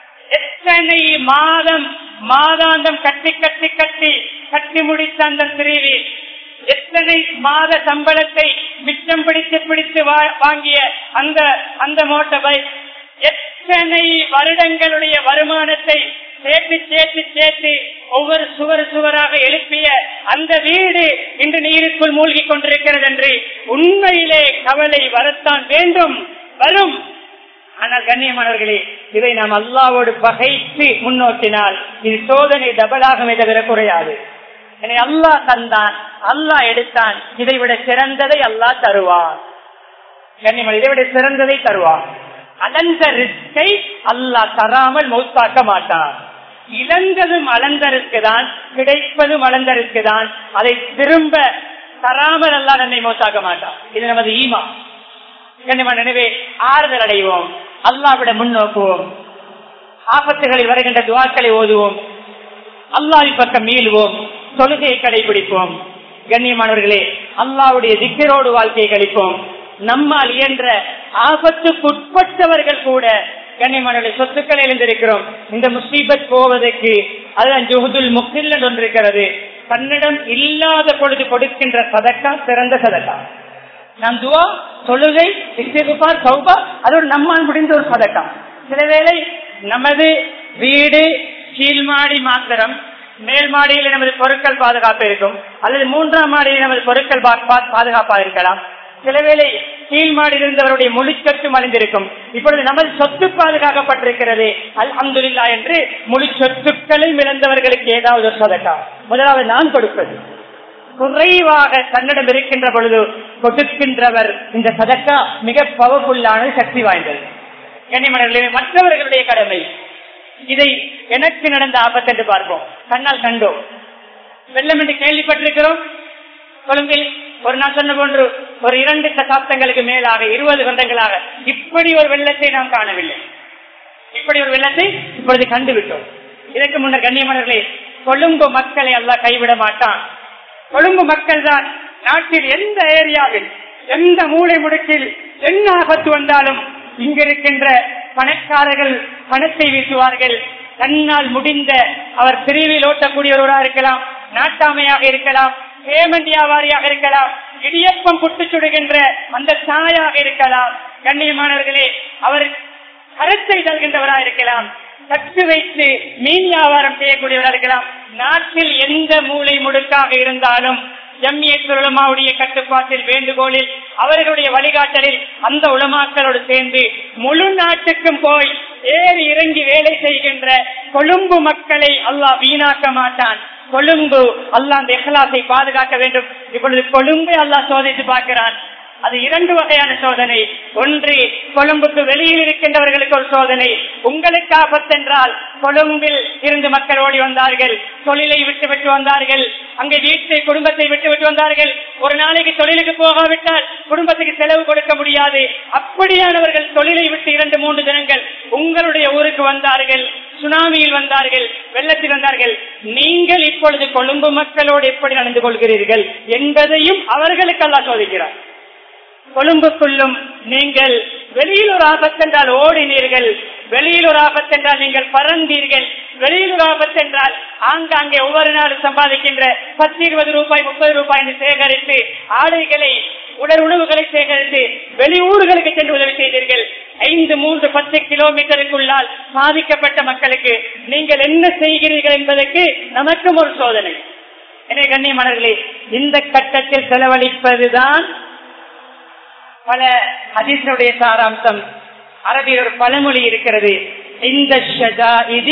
எத்தனை மாதம் மாதாந்தம் கட்டி கட்டி கட்டி கட்டி முடித்த அந்த பிரிவி எத்தனை மாத சம்பளத்தை மிச்சம் பிடித்து பிடித்து வாங்கிய அந்த அந்த மோட்டார் பைக் எத்தனை வருடங்களுடைய வருமானத்தை சேர்த்து சேர்த்து சேர்த்து ஒவ்வொரு சுவர் சுவராக எழுப்பிய அந்த வீடு இன்று நீருக்குள் மூழ்கி கொண்டிருக்கிறது என்று உண்மையிலே கவலை வரத்தான் வேண்டும் வரும் ஆனால் கண்ணியமானவர்களே இதை நாம் அல்லாவோடு பகைத்து முன்னோக்கினால் இது சோதனை டபலாகவே தவிர குறையாது என்னை அல்லாஹ் தந்தான் அல்லாஹ் எடுத்தான் இதை விட சிறந்ததை அல்லாஹ் தருவான் கண்ணியமான இதை விட சிறந்ததை தருவான் அலந்த ரிஸ்கை அல்லாஹ் தராமல் மௌத்தாக்க மாட்டான் இழந்ததும் அளந்தருக்கு தான் கிடைப்பதும் அளந்தருக்கு தான் அதை திரும்ப தராமல் அல்லா நன்மை மௌத்தாக்க மாட்டான் இது நமது ஈமா கண்ணியமான எனவே ஆறுதல் அடைவோம் அல்லாவிட முன்னோக்குவோம் ஆபத்துகளில் வருகின்ற துவாக்களை ஓதுவோம் அல்லாவி பக்கம் மீளுவோம் தொழுகையை கடைபிடிப்போம் கண்ணியமானவர்களே அல்லாவுடைய திக்கரோடு வாழ்க்கையை கழிப்போம் நம்மால் இயன்ற ஆபத்துக்குட்பட்டவர்கள் கூட கண்ணியமான சொத்துக்களை எழுந்திருக்கிறோம் இந்த முசீபத் போவதற்கு அதுதான் ஜுஹதுல் முக்கில் என்று ஒன்று இருக்கிறது தன்னிடம் இல்லாத பொழுது கொடுக்கின்ற சதக்கா சிறந்த சதக்கா நம் துவா தொழுகை இஸ்திகுபார் சௌபா அதோடு நம்மால் முடிந்த ஒரு சதக்கா சில வேளை நமது வீடு கீழ்மாடி மாத்திரம் மேல் மாடியில் நமது பொருட்கள் பாதுகாப்பு இருக்கும் அல்லது மூன்றாம் மாடியில் நமது பொருட்கள் பாதுகாப்பாக இருக்கலாம் சிலவேளை கீழ் மாடியில் இருந்தவருடைய முழுச்சொத்து மறைந்திருக்கும் இப்பொழுது நமது சொத்து பாதுகாக்கப்பட்டிருக்கிறது அல் அந்துல்லா என்று முழு சொத்துக்களை இழந்தவர்களுக்கு ஏதாவது ஒரு சதக்கா முதலாவது நான் கொடுப்பது குறைவாக தன்னிடம் இருக்கின்ற பொழுது கொடுக்கின்றவர் இந்த சதக்கா மிக பவர்ஃபுல்லான சக்தி வாய்ந்தது கண்ணிமணர்களே மற்றவர்களுடைய கடமை இதை எனக்கு நடந்த ஆபத்து என்று பார்ப்போம் கண்ணால் கண்டோம் வெள்ளம் என்று கேள்விப்பட்டிருக்கிறோம் கொழும்பில் ஒரு நான் சொன்ன போன்று ஒரு இரண்டு சதாப்தங்களுக்கு மேலாக இருபது வருடங்களாக இப்படி ஒரு வெள்ளத்தை நாம் காணவில்லை இப்படி ஒரு வெள்ளத்தை இப்பொழுது கண்டுவிட்டோம் இதற்கு முன்னர் கண்ணியமனர்களே கொழும்பு மக்களை எல்லாம் கைவிட மாட்டான் கொழும்பு மக்கள் தான் நாட்டில் எந்த ஏரியாவில் எந்த மூளை முடுக்கில் என்ன ஆபத்து வந்தாலும் இங்கிருக்கின்ற பணக்காரர்கள் பணத்தை வீசுவார்கள் தன்னால் முடிந்த அவர் பிரிவில் ஓட்டக்கூடியவராக இருக்கலாம் நாட்டாமையாக இருக்கலாம் பேமெண்ட் வியாபாரியாக இருக்கலாம் இடியப்பம் புட்டு சுடுகின்ற அந்த தாயாக இருக்கலாம் கண்ணியமானவர்களே அவர் கருத்தை தருகின்றவராக இருக்கலாம் தட்டு வைத்து மீன் வியாபாரம் செய்யக்கூடியவராக இருக்கலாம் நாட்டில் எந்த மூளை முடுக்காக இருந்தாலும் ஜம்மியத் உலமாவுடைய கட்டுப்பாட்டில் வேண்டுகோளில் அவர்களுடைய வழிகாட்டலில் அந்த உலமாக்களோடு சேர்ந்து முழு நாட்டுக்கும் போய் ஏறி இறங்கி வேலை செய்கின்ற கொழும்பு மக்களை அல்லாஹ் வீணாக்க மாட்டான் கொழும்பு அல்லாஹ் அந்த எஹ்லாசை பாதுகாக்க வேண்டும் இப்பொழுது கொழும்பை அல்லாஹ் சோதித்து பார்க்கிறான் அது இரண்டு வகையான சோதனை ஒன்று கொழும்புக்கு வெளியில் இருக்கின்றவர்களுக்கு ஒரு சோதனை உங்களுக்கு ஆபத்தென்றால் கொழும்பில் இருந்து மக்கள் ஓடி வந்தார்கள் தொழிலை விட்டு விட்டு வந்தார்கள் அங்கே வீட்டை குடும்பத்தை விட்டு விட்டு வந்தார்கள் ஒரு நாளைக்கு தொழிலுக்கு போகாவிட்டால் குடும்பத்துக்கு செலவு கொடுக்க முடியாது அப்படியானவர்கள் தொழிலை விட்டு இரண்டு மூன்று தினங்கள் உங்களுடைய ஊருக்கு வந்தார்கள் சுனாமியில் வந்தார்கள் வெள்ளத்தில் வந்தார்கள் நீங்கள் இப்பொழுது கொழும்பு மக்களோடு எப்படி நடந்து கொள்கிறீர்கள் என்பதையும் அவர்களுக்கு அல்லா சோதிக்கிறார் கொழும்புக்குள்ளும் நீங்கள் வெளியில் ஒரு ஆபத்தென்றால் ஓடினீர்கள் வெளியில் ஒரு ஆபத்தென்றால் நீங்கள் பறந்தீர்கள் வெளியில் ஒரு ஆபத்தென்றால் ஆங்காங்கே ஒவ்வொரு நாளும் சம்பாதிக்கின்ற பத்து இருபது ரூபாய் முப்பது ரூபாய் என்று சேகரித்து ஆடைகளை உடல் உணவுகளை சேகரித்து வெளியூர்களுக்கு சென்று உதவி செய்தீர்கள் ஐந்து மூன்று பத்து கிலோமீட்டருக்குள்ளால் பாதிக்கப்பட்ட மக்களுக்கு நீங்கள் என்ன செய்கிறீர்கள் என்பதற்கு நமக்கும் ஒரு சோதனை எனவே கண்ணியமானவர்களே இந்த கட்டத்தில் செலவழிப்பதுதான் பல ஹதீசனுடைய சாராம்சம் அரபியில் ஒரு பழமொழி இருக்கிறது இந்த இது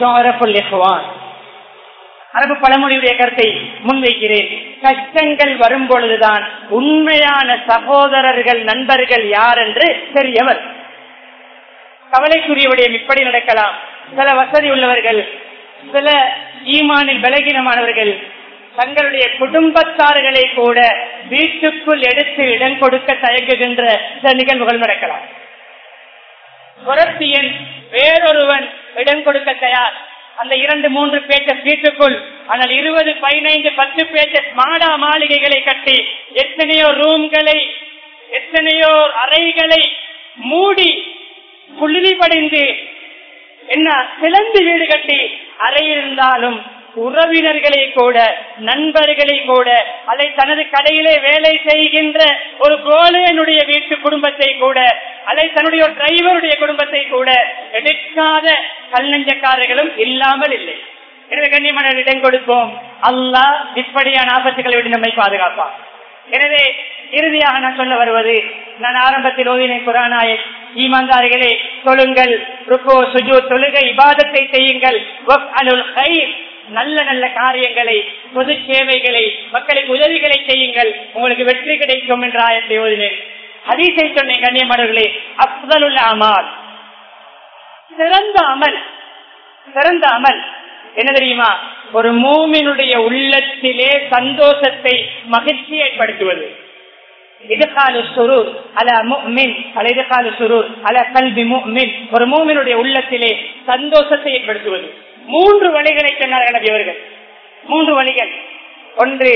அரபு பழமொழியுடைய கருத்தை முன்வைக்கிறேன் கஷ்டங்கள் வரும் பொழுதுதான் உண்மையான சகோதரர்கள் நண்பர்கள் யார் என்று தெரியவர் கவலைக்குரிய விடயம் இப்படி நடக்கலாம் சில வசதி உள்ளவர்கள் சில ஈமானில் பலகீனமானவர்கள் தங்களுடைய குடும்பத்தார்களை கூட வீட்டுக்குள் எடுத்து இடம் கொடுக்க தயங்குகின்ற சில நிகழ்வுகள் நடக்கலாம் புரட்சியன் வேறொருவன் இடம் கொடுக்க தயார் அந்த இரண்டு மூன்று பேச்சஸ் வீட்டுக்குள் ஆனால் இருபது பதினைந்து பத்து பேச்சஸ் மாடா மாளிகைகளை கட்டி எத்தனையோ ரூம்களை எத்தனையோ அறைகளை மூடி புழுதி படிந்து என்ன சிலந்து வீடு கட்டி அறை இருந்தாலும் உறவினர்களை கூட நண்பர்களை கூட அதை தனது கடையிலே வேலை செய்கின்ற ஒரு கோலையனுடைய வீட்டு குடும்பத்தை கூட அதை தன்னுடைய டிரைவருடைய குடும்பத்தை கூட எடுக்காத கல்நஞ்சக்காரர்களும் இல்லாமல் இல்லை எனவே கண்ணியமான இடம் கொடுப்போம் அல்லாஹ் இப்படியான ஆபத்துகளை விட்டு நம்மை பாதுகாப்பான் எனவே இறுதியாக நான் சொல்ல வருவது நான் ஆரம்பத்தில் ஓதினை குரானாய ஈமாந்தாரிகளே தொழுங்கள் ருக்கோ சுஜு தொழுகை இபாதத்தை செய்யுங்கள் நல்ல நல்ல காரியங்களை பொது சேவைகளை மக்களுக்கு உதவிகளை செய்யுங்கள் உங்களுக்கு வெற்றி கிடைக்கும் என்ற ஆயத்தை ஓதினேன் ஹதீஸை சொன்னேன் கண்ணியமானவர்களே அப்தலுள்ள அமால் சிறந்த அமல் சிறந்த அமல் என்ன தெரியுமா ஒரு மூமினுடைய உள்ளத்திலே சந்தோஷத்தை மகிழ்ச்சி ஏற்படுத்துவது இதுகாலு சுரூர் அல முக்மின் அல இதுகாலு சுரூர் அல கல்வி முக்மின் ஒரு மூமினுடைய உள்ளத்திலே சந்தோஷத்தை ஏற்படுத்துவது மூன்று வழிகளை சொன்னார்கள் நபி அவர்கள் மூன்று வழிகள் ஒன்று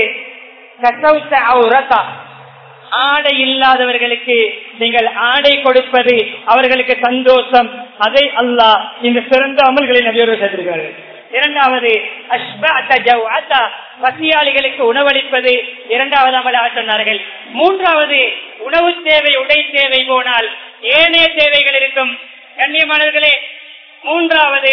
ஆடை இல்லாதவர்களுக்கு நீங்கள் ஆடை கொடுப்பது அவர்களுக்கு சந்தோஷம் அதை அல்லாஹ் இந்த சிறந்த அமல்களை நபியர்கள் சேர்த்திருக்கிறார்கள் இரண்டாவது பசியாளிகளுக்கு உணவளிப்பது இரண்டாவது அமலாக சொன்னார்கள் மூன்றாவது உணவு தேவை உடை தேவை போனால் ஏனைய தேவைகள் இருக்கும் கண்ணியமானவர்களே மூன்றாவது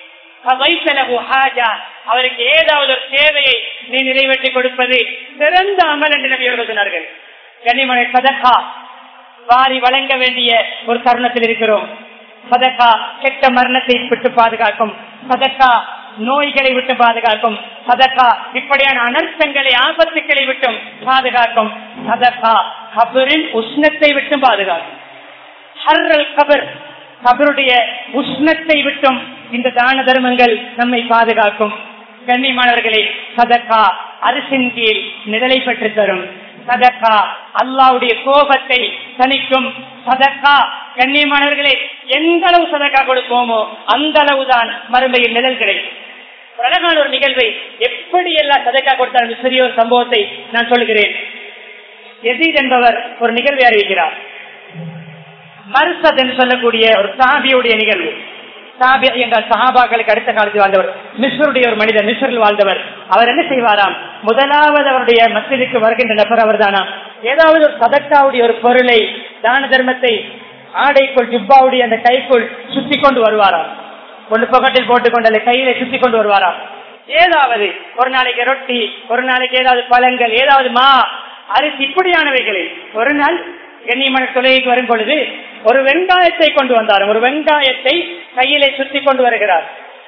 அவருக்கு ஏதாவது ஒரு தேவையை நீ நிறைவேற்றி கொடுப்பது சிறந்த அமல் என்று நபியர்கள் சொன்னார்கள் கனிமனை சதகா வாரி வழங்க வேண்டிய ஒரு தருணத்தில் இருக்கிறோம் சதகா கெட்ட மரணத்தை விட்டு பாதுகாக்கும் சதக்கா நோய்களை விட்டு பாதுகாக்கும் சதக்கா இப்படியான அனர்த்தங்களை ஆபத்துக்களை விட்டும் பாதுகாக்கும் சதக்கா கபரின் உஷ்ணத்தை விட்டும் பாதுகாக்கும் ஹர்ரல் கபர் கபருடைய உஷ்ணத்தை விட்டும் இந்த தான தர்மங்கள் நம்மை பாதுகாக்கும் கண்ணியமானவர்களே சதக்கா அரசின் கீழ் நிழலை பெற்று தரும் சதக்கா அல்லாவுடைய கோபத்தை தணிக்கும் சதக்கா கண்ணியமானவர்களே எந்த அளவு சதக்கா கொடுப்போமோ அந்த அளவுதான் மறுமையில் நிழல் கிடைக்கும் அழகான ஒரு நிகழ்வை எப்படி எல்லாம் சதக்கா கொடுத்தாலும் சிறிய ஒரு சம்பவத்தை நான் சொல்கிறேன் எசீத் என்பவர் ஒரு நிகழ்வை அறிவிக்கிறார் மர்சத் என்று சொல்லக்கூடிய ஒரு சாபியுடைய நிகழ்வு தாபி என்றால் சஹாபாக்களுக்கு அடுத்த காலத்தில் வாழ்ந்தவர் மிஸ்ருடைய ஒரு மனிதர் மிஸ்ரில் வாழ்ந்தவர் அவர் என்ன செய்வாராம் முதலாவது அவருடைய மஸ்ஜிதுக்கு வருகின்ற நபர் அவர்தானாம் ஏதாவது ஒரு சதக்காவுடைய ஒரு பொருளை தான தர்மத்தை ஆடைக்குள் ஜுப்பாவுடைய அந்த கைக்குள் சுத்தி கொண்டு வருவாராம் ஒன்று பக்கத்தில் போட்டுக்கொண்டு அந்த கையில சுத்தி கொண்டு வருவாராம் ஏதாவது ஒரு நாளைக்கு ரொட்டி ஒரு நாளைக்கு ஏதாவது பழங்கள் ஏதாவது மா அரிசி இப்படியானவைகளில் ஒரு நாள் கண்ணியமான தொலைக்கு வரும் பொழுது ஒரு வெங்காயத்தை கொண்டு வந்தார் ஒரு வெங்காயத்தை கையிலே சுத்தி கொண்டு வருகிறார்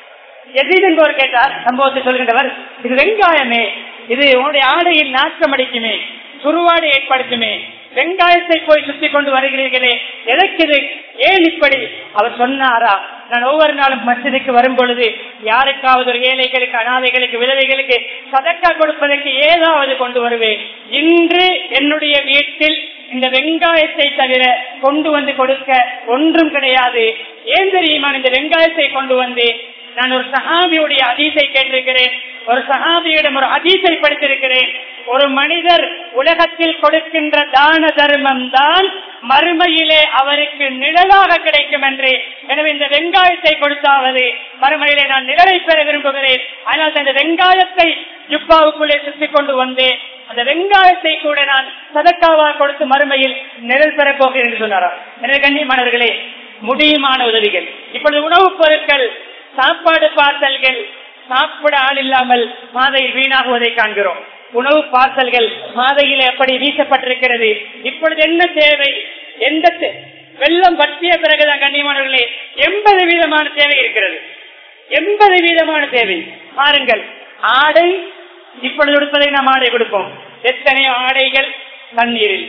எதிர் என்பவர் கேட்டார் சம்பவத்தை சொல்கின்றவர் இது வெங்காயமே இது உன்னுடைய ஆடையில் நாற்றம் அடிக்குமே சுருவாடு ஏற்படுத்துமே வெங்காயத்தை போய் சுத்தி கொண்டு வருகிறீர்களே எதற்கு இது ஏன் இப்படி அவர் சொன்னாரா நான் ஒவ்வொரு நாளும் மசிதிக்கு வரும் பொழுது யாருக்காவது ஒரு ஏழைகளுக்கு அனாதைகளுக்கு விதவைகளுக்கு சதக்கா கொடுப்பதற்கு ஏதாவது கொண்டு வருவேன் இன்று என்னுடைய வீட்டில் இந்த வெங்காயத்தை தவிர கொண்டு வந்து கொடுக்க ஒன்றும் கிடையாது ஏன் தெரியுமா இந்த வெங்காயத்தை கொண்டு வந்து நான் ஒரு சஹாபியுடைய அதீசை கேட்டிருக்கிறேன் ஒரு சஹாபியிடம் ஒரு அதீசை படித்திருக்கிறேன் ஒரு மனிதர் உலகத்தில் கொடுக்கின்ற தான தர்மம் தான் மறுமையிலே அவருக்கு நிழலாக கிடைக்கும் என்று எனவே இந்த வெங்காயத்தை கொடுத்தாவது மறுமையிலே நான் நிழலை பெற விரும்புகிறேன் ஆனால் அந்த வெங்காயத்தை ஜுப்பாவுக்குள்ளே சுத்தி கொண்டு வந்தேன் அந்த வெங்காயத்தை கூட நான் சதக்காவாக கொடுத்து மறுமையில் நிழல் பெறப் போகிறேன் என்று சொன்னாராம் எனவே கண்ணியமானவர்களே முடியுமான உதவிகள் இப்பொழுது உணவுப் பொருட்கள் சாப்பாடு பார்சல்கள் சாப்பிட ஆள் இல்லாமல் பாதையில் வீணாகுவதை காண்கிறோம் உணவு பார்சல்கள் பாதையில் எப்படி வீசப்பட்டிருக்கிறது இப்பொழுது என்ன தேவை எந்த தே- வெள்ளம் பற்றிய பிறகுதான் கண்ணியமானவர்களே எண்பது வீதமான தேவை இருக்கிறது எண்பது வீதமான தேவை பாருங்கள் ஆடை இப்பொழுது கொடுப்பதை நாம் ஆடை கொடுப்போம் எத்தனையோ ஆடைகள் தண்ணீரில்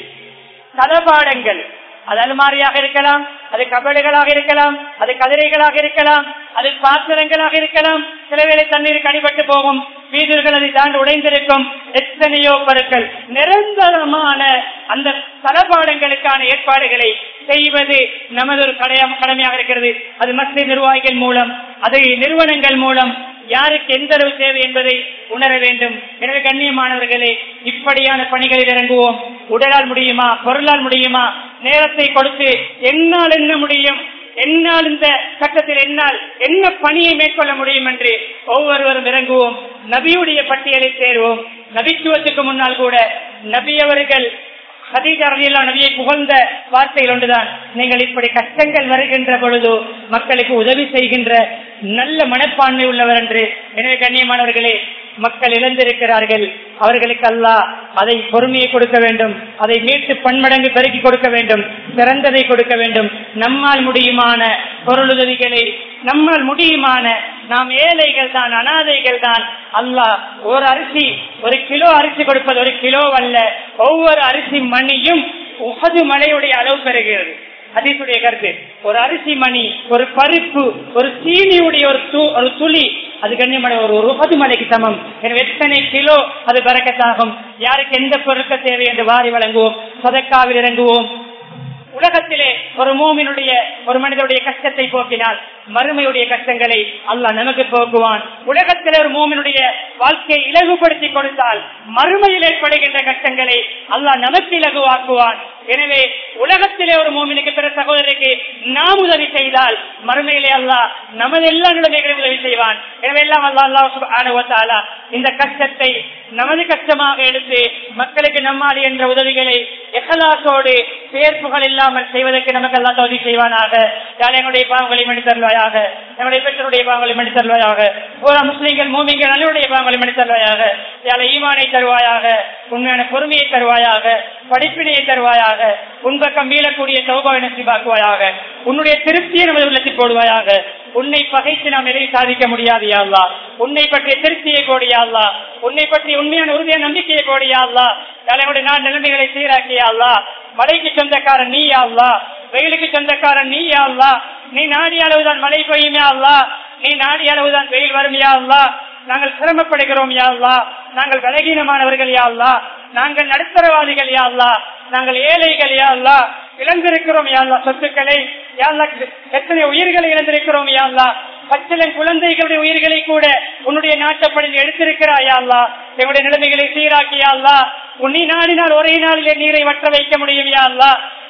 தளபாடங்கள் அது அலுமாரியாக இருக்கலாம் அது கபடுகளாக இருக்கலாம் அது கதிரைகளாக இருக்கலாம் அது பாத்திரங்களாக இருக்கலாம் சில வேளை தண்ணீருக்கு அடிபட்டு போகும் வீடுகள் அதை தாண்டி உடைந்திருக்கும் எத்தனையோ பொருட்கள் நிரந்தரமான அந்த தளபாடங்களுக்கான ஏற்பாடுகளை செய்வது நமது ஒரு கடையா- கடமையாக இருக்கிறது அது மத்திய நிர்வாகிகள் மூலம் அதை நிறுவனங்கள் மூலம் யாருக்கு எந்த அளவு தேவை என்பதை உணர வேண்டும் எனவே கண்ணியமானவர்களே இப்படியான பணிகளில் இறங்குவோம் உடலால் முடியுமா பொருளால் முடியுமா நேரத்தை கொடுத்து என்னால் என்ன முடியும் என்னால் இந்த கட்டத்தில் என்னால் என்ன பணியை மேற்கொள்ள முடியும் என்று ஒவ்வொருவரும் இறங்குவோம் நபியுடைய பட்டியலில் சேருவோம் நபித்துவத்துக்கு முன்னால் கூட நபி அவர்கள் ஹதீஜா ரலியல்லாஹு நபியை புகழ்ந்த வார்த்தைகள் ஒன்றுதான் நீங்கள் இப்படி கஷ்டங்கள் வருகின்ற பொழுது மக்களுக்கு உதவி செய்கின்ற நல்ல மனப்பான்மை உள்ளவர் என்று எனவே கண்ணியமானவர்களே மக்கள் இழந்திருக்கிறார்கள் அவர்களுக்கு அல்லாஹ் அதை பொறுமையை கொடுக்க வேண்டும் அதை மீட்டு பன்மடங்கு பெருக்கி கொடுக்க வேண்டும் சிறந்ததை கொடுக்க வேண்டும் நம்மால் முடியுமான பொருளுதவிகளை நம்மால் முடியுமான நாம் ஏழைகள் தான் அனாதைகள் தான் அல்லாஹ் ஒரு அரிசி ஒரு கிலோ அரிசி கொடுப்பது ஒரு கிலோ அல்ல ஒவ்வொரு அரிசி மணியும் உகது மலையுடைய அளவு பெறுகிறது ஹதீசுடைய கருத்து ஒரு அரிசி மணி ஒரு பருப்பு ஒரு சீனியுடைய ஒரு து- ஒரு துளி அது கண்ணியமான ஒரு உகது மலைக்கு சமம் எனவே எத்தனை கிலோ அது பறக்கத்தாகும் யாருக்கு எந்த பொருட்கள் தேவை என்று வாரி வழங்குவோம் சதக்காவில் இறங்குவோம் உலகத்திலே ஒரு மூமினுடைய ஒரு மனிதனுடைய கஷ்டத்தை போக்கினால் மறுமையுடைய கஷ்டங்களை அல்லாஹ் நமக்கு போக்குவான் உலகத்திலே ஒரு மூமினுடைய வாழ்க்கையை இலகுபடுத்தி கொடுத்தால் மறுமையில் ஏற்படுகின்ற கஷ்டங்களை அல்லாஹ் நமக்கு இலகுவாக்குவான் எனவே உலகத்திலே ஒரு மூமினுக்கு பிற சகோதரிக்கு நாம் உதவி செய்தால் மறுமையிலே அல்லாஹ் நமது எல்லா நிலைமைகளும் உதவி செய்வான் எனவே எல்லாம் அல்லாஹ் அல்லாஹ் சுப்ஹானஹு வ தஆலா இந்த கஷ்டத்தை நமது கஷ்டமாக எடுத்து மக்களுக்கு நம்மால் என்ற உதவிகளை எஹலாசோடு சேர்ப்புகள் இல்லாமல் செய்வதற்கு நமக்கு எல்லாம் தகுதி செய்வானாக யாழ் எங்களுடைய பாவங்களை மன்னித்தருவாயாக நம்முடைய பெற்றோருடைய பாவங்களை மன்னித்தருவாயாக ஒரு முஸ்லீம்கள் மூமிங்கள் நல்லுடைய பாவங்களை மன்னித்தருவாயாக யாழ் ஈமானை தருவாயாக உண்மையான பொறுமையை தருவாயாக படிப்பினையை தருவாயாக உன்பக்கம் மீளக்கூடிய சௌபாவை நசிபாக்குவாயாக உன்னுடைய திருப்தியை நமது உள்ளத்தில் போடுவாயாக உன்னை பகைத்து நாம் எதையும் சாதிக்க முடியாது யா அல்லாஹ் உன்னை பற்றிய திருப்தியை கோடியா அல்லா உன்னை பற்றிய உண்மையான உறுதியான நம்பிக்கையை கோடியா அல்லா தலைவருடைய நாள் நிலைமைகளை சீராக்கியா அல்லா மழைக்கு சொந்தக்காரன் நீ அல்லா வெயிலுக்கு சொந்தக்காரன் நீ அல்லா நீ நாடி அளவுதான் மழை பெய்யுமே அல்லா நீ நாடி அளவுதான் வெயில் வரும் யா அல்லா நாங்கள் சிரமப்படுகிறோம் யா அல்லா நாங்கள் பலகீனமானவர்கள் யா அல்லா நாங்கள் நடுத்தரவாதிகள் யா அல்லா நாங்கள் ஏழைகள் யா அல்லா இழந்திருக்கிறோம் யா அல்லா சொத்துக்களை யா அல்லா எத்தனை உயிர்களை இழந்திருக்கிறோம் யா அல்லா பச்சிலன் குழந்தைகளுடைய உயிர்களை கூட உன்னுடைய நாட்டப்படி எடுத்திருக்கிறாயா அல்லா எங்களுடைய நிலைமைகளை சீராக்கியா அல்லா உன்னை நாடினால் ஒரே நாளிலே நீரை வற்ற வைக்க முடியும் யா அல்லா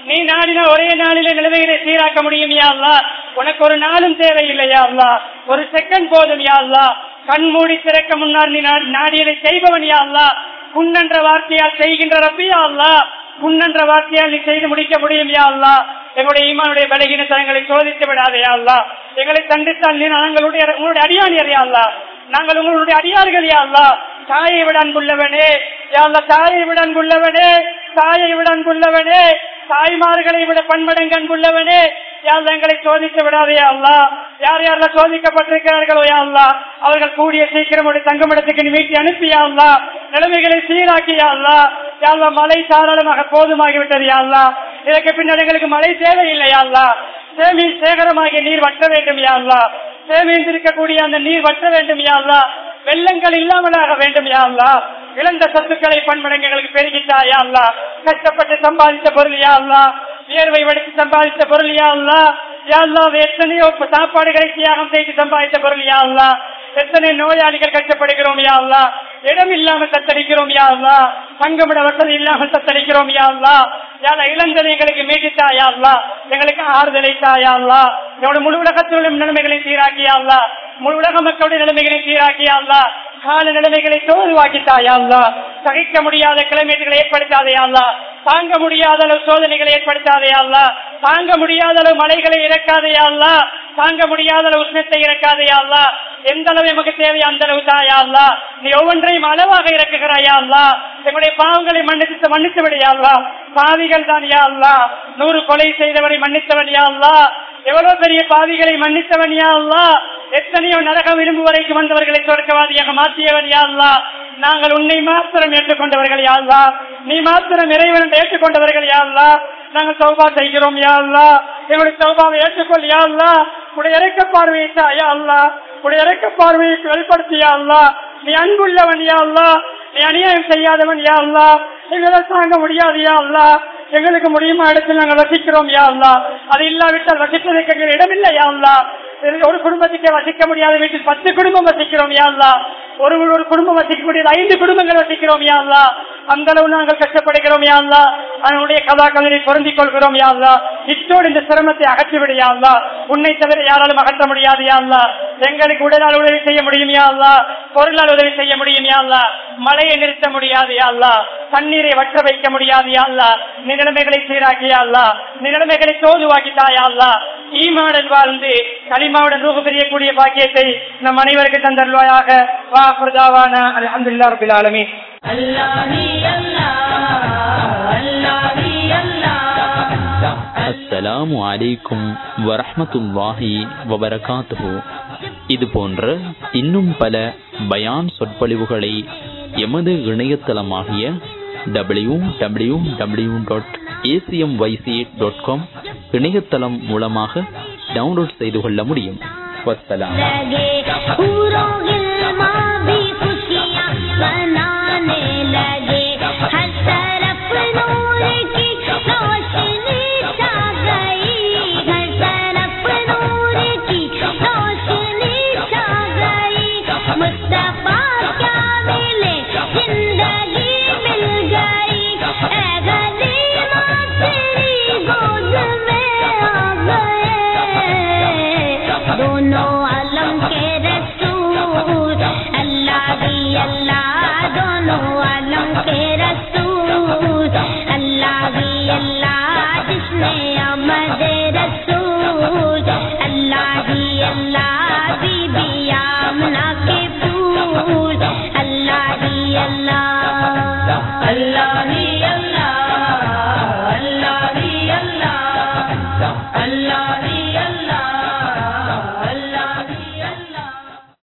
நீ நாடினா ஒரே நாளிலே நிலைமைகளை சீராக்க முடியும் யா அல்லா உனக்கு ஒரு நாளும் தேவையில்லையா அல்லா ஒரு செகண்ட் போதும் யா அல்லா கண் மூடி திறக்க முன்னால் நீ நா- நாடியதை செய்பவன் யா அல்லா புண்ணென்ற வார்த்தையால் செய்கின்ற ரப்பியா அல்லா புண்ணென்ற வார்த்தையால் நீ செய்து முடிக்க முடியும் யா அல்லா எங்களுடைய ஈமானுடைய பலகீனத்தனங்களை சோதித்து விடாதே யா அல்லா எங்களை தண்டித்தால் நீ நாங்களுடைய உங்களுடைய அடியானியர் யா அல்லா நாங்கள் உங்களுடைய அடியார்கள் யா அல்லா தாயை விட அன்புள்ளவனே யா அல்லா தாயை விட அன்புள்ளவனே தாயை விட அன்புள்ளவனே தாய்மார்களை விட பன்மடங்கு அன்புள்ளவனே யார் எங்களை சோதித்து விடாதே அல்லா யார் யாரெல்லாம் சோதிக்கப்பட்டிருக்கிறார்களோ யா அல்லா அவர்கள் கூடிய சீக்கிரம் ஒரு தங்குமிடத்துக்கு நீ மீட்டி அனுப்பியா அல்லா நிலைமைகளை சீராக்கியா அல்லா யாழ்லா மழை தாராளமாக போதுமாகிவிட்டது யா அல்லா இதற்கு பின்னர் எங்களுக்கு மழை தேவையில்லையா அல்லா சேமி சேகரமாகிய நீர் வற்ற வேண்டும் யா அல்லா சேமிந்திருக்கக்கூடிய அந்த நீர் வற்ற வேண்டும் யா அல்லா வெள்ளங்கள் இல்லாமலாக வேண்டும் யா அல்லா இழந்த சொத்துக்களை பன்மடங்கு எங்களுக்கு பெருகிட்டாயா அல்லா கஷ்டப்பட்டு சம்பாதித்த பொருள் யா அல்லா வியர்வை வடித்து சம்பாதித்த பொருள் யா அல்லா யா அல்லா எத்தனையோ சாப்பாடுகளை தியாகம் செய்து சம்பாதித்த பொருள் யா அல்லா எத்தனை நோயாளிகள் கஷ்டப்படுகிறோம் யா அல்லா இடம் இல்லாமல் தத்தளிக்கிறோம் யா அல்லா தங்குமிட வசதி இல்லாமல் தத்தளிக்கிறோம் யா அல்லா யாரா இழந்ததை எங்களுக்கு மீட்டுத்தா யா அல்லா எங்களுக்கு ஆறுதலை தாயா அல்லா என்னோட முழு உலகத்திலும் நிலைமைகளை சீராக்கியா அல்லா முழு உலக மக்களுடைய நிலைமைகளை சீராக்கியா அல்லா கால நிலைமைகளை தோல்வாக்கித்தாயா அல்லா சகிக்க முடியாத கிளைமேட்டுகளை ஏற்படுத்தாதையா அல்லா தாங்க முடியாத அளவு சோதனைகளை ஏற்படுத்தாதையா அல்லா தாங்க முடியாத அளவு மலைகளை இறக்காதையா அல்லா தாங்க முடியாத அளவு உஷ்ணத்தை இறக்காதையா அல்லா எந்த அளவு எமக்கு தேவை அந்த அளவு தாயா அல்லா நீ ஒவ்வொன்றையும் அளவாக இறக்குகிறாயா அல்லா எங்களுடைய பாவங்களை மன்னித்து மன்னித்து விடையா அல்லா பாவிகள் தான் யா அல்லா நூறு கொலை செய்தவரை மன்னித்தவன் யா அல்லா எவ்வளவு பெரிய பாவிகளை மன்னித்தவன் யா அல்லா எத்தனையோ நரகம் விரும்பு வரைக்கும் வந்தவர்களை சொர்க்கவாதியாக மாற்றியவன் யா அல்லா நாங்கள் உன்னை மாத்திரம் ஏற்றுக்கொண்டவர்கள் யா அல்லா நீ மாத்திரம் இறைவன் என்று ஏற்றுக்கொண்டவர்கள் யா அல்லா நாங்கள் சௌபா செய்கிறோம் யா அல்லா எங்களுடைய சௌபாவை ஏற்றுக்கொள் யா அல்லா உடைய இறக்க பார்வையை தா யா அல்லா உடைய இறக்க பார்வையை வெளிப்படுத்தியா அல்லா நீ அன்புள்ளவன் யா அல்லா நீ அநியாயம் செய்யாதவன் யா அல்லா எங்களால் தாங்க முடியாது யா அல்லா எங்களுக்கு முடியுமா இடத்தில் நாங்கள் வசிக்கிறோம் யா அல்லா அது இல்லாவிட்டால் வசிப்பதற்கு எங்கள் இடமில்லை யா அல்லா இது ஒரு குடும்பத்துக்கு வசிக்க முடியாத வீட்டில் பத்து குடும்பம் வசிக்கிறோம் யா அல்லா ஒரு ஒரு குடும்பம் வசிக்கக்கூடியது ஐந்து குடும்பங்கள் வசிக்கிறோம் யா அல்லா அந்த அளவு நாங்கள் கஷ்டப்படுகிறோம் யா அல்லா அதனுடைய கலாக்கலனை பொருந்திக் கொள்கிறோம் யா அல்லா இத்தோடு இந்த சிரமத்தை அகற்றிவிடு யா அல்லா உன்னை தவிர யாராலும் அகற்ற முடியாது யா அல்லா எங்களுக்கு உடலால் உதவி செய்ய முடியும் யா அல்லா பொருளால் உதவி செய்ய முடியும் யா அல்லா மழையை நிறுத்த முடியாது யா அல்லா தண்ணீரை வற்ற வைக்க முடியாது யா அல்லா நீ நிலைமைகளை சீராக்கியா அல்லா நீ நிலைமைகளை தோதுவாக்கிட்டா யா அல்லா ஈமாடன் வாழ்ந்து களிமாவுடன் ரூபு பெரியக்கூடிய பாக்கியத்தை நம் அனைவருக்கு தந்தருவாயாக வா குர்தாவான அல்ஹம்துலில்லாஹ் ரபில் ஆலமீன் அஸ்ஸலாமு அலைக்கும் வரஹ்மத்துல்லாஹி வபரகாத்துஹு இது போன்ற இன்னும் பல பயான் சொற்பொழிவுகளை எமது இணையதளமாகிய W W W dot ACM YC dot com இணையதளம் மூலமாக டவுன்லோட் செய்து கொள்ள முடியும் வஸ்ஸலாம் लगे पूरों गिल्मा भी खुशियाँ मनाने लगे